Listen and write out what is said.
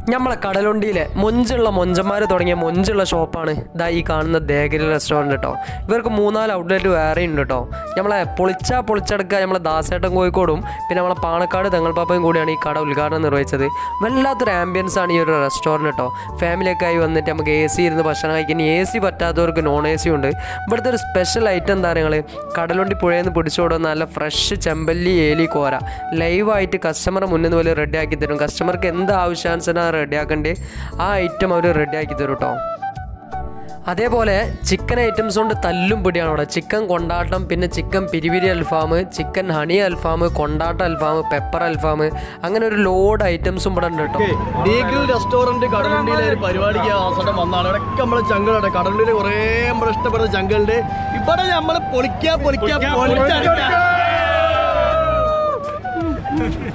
നമ്മളെ കടലുണ്ടിയിലെ മൊഞ്ചുള്ള മൊഞ്ചന്മാർ തുടങ്ങിയ മൊഞ്ചുള്ള ഷോപ്പാണ് ഇതാ ഈ കാണുന്ന ദേഗരി റെസ്റ്റോറൻറ്റ് കേട്ടോ ഇവർക്ക് മൂന്നാല് ഔട്ട്ലെറ്റ് വേറെ ഉണ്ട് കേട്ടോ നമ്മളെ പൊളിച്ചാ പൊളിച്ചടക്കുക നമ്മളെ ദാസേട്ടൻ കോഴിക്കോടും പിന്നെ നമ്മളെ പാണക്കാട് തെങ്ങൾപ്പാപ്പയും കൂടിയാണ് ഈ കട ഉദ്ഘാടനം നിർവഹിച്ചത് വല്ലാത്തൊരു ആംബിയൻസ് ആണ് ഈ ഒരു റെസ്റ്റോറൻറ്റ് കേട്ടോ ഫാമിലിയൊക്കെ ആയി വന്നിട്ട് നമുക്ക് എ സി ഇരുന്ന് ഭക്ഷണം കഴിക്കുന്ന എ സി പറ്റാത്തവർക്ക് നോൺ എ സി ഉണ്ട് ഇവിടുത്തെ ഒരു സ്പെഷ്യൽ ഐറ്റം എന്താ നിങ്ങൾ കടലുണ്ടി പുഴയിൽ നിന്ന് പിടിച്ചുകൊടുന്ന നല്ല ഫ്രഷ് ചെമ്പല്ലി ഏലി കോര ലൈവായിട്ട് കസ്റ്റമറെ മുന്നിൽ നിന്ന് പോലെ റെഡിയാക്കി തരും കസ്റ്റമർക്ക് എന്ത് ആവശ്യാനുസരണം റെഡിയാക്കണ്ടേ ആ ഐറ്റം അവർ റെഡിയാക്കി തരും കേട്ടോ അതേപോലെ ചിക്കൻ ഐറ്റംസ് കൊണ്ട് തല്ലും പിടിയാണ് അവിടെ ചിക്കൻ കൊണ്ടാട്ടം പിന്നെ ചിക്കൻ പിരിവിരി അൽഫാം ചിക്കൻ ഹണി അൽഫാം കൊണ്ടാട്ട അൽഫാം പെപ്പർ അൽഫാം അങ്ങനെ ഒരു ലോഡ് ഐറ്റംസും ഇവിടെ ഉണ്ട് കേട്ടോ ഡീഗിൾ റെസ്റ്റോറന്റ് കടലുണ്ടിയിലെ ഒരു പരിപാടിക്ക് അവസരം വന്നാണ് ഇവിടെയൊക്കെ നമ്മള് ചങ്കളുണ്ട് കടലുണ്ടിയിലെ കുറേ നമ്മൾ ഇഷ്ടപ്പെടുന്ന ചങ്കളുണ്ട് ഇവിടെ നമ്മൾ പൊളിക്കാ പൊളിക്കാ പൊളിച്ചടിക്കാ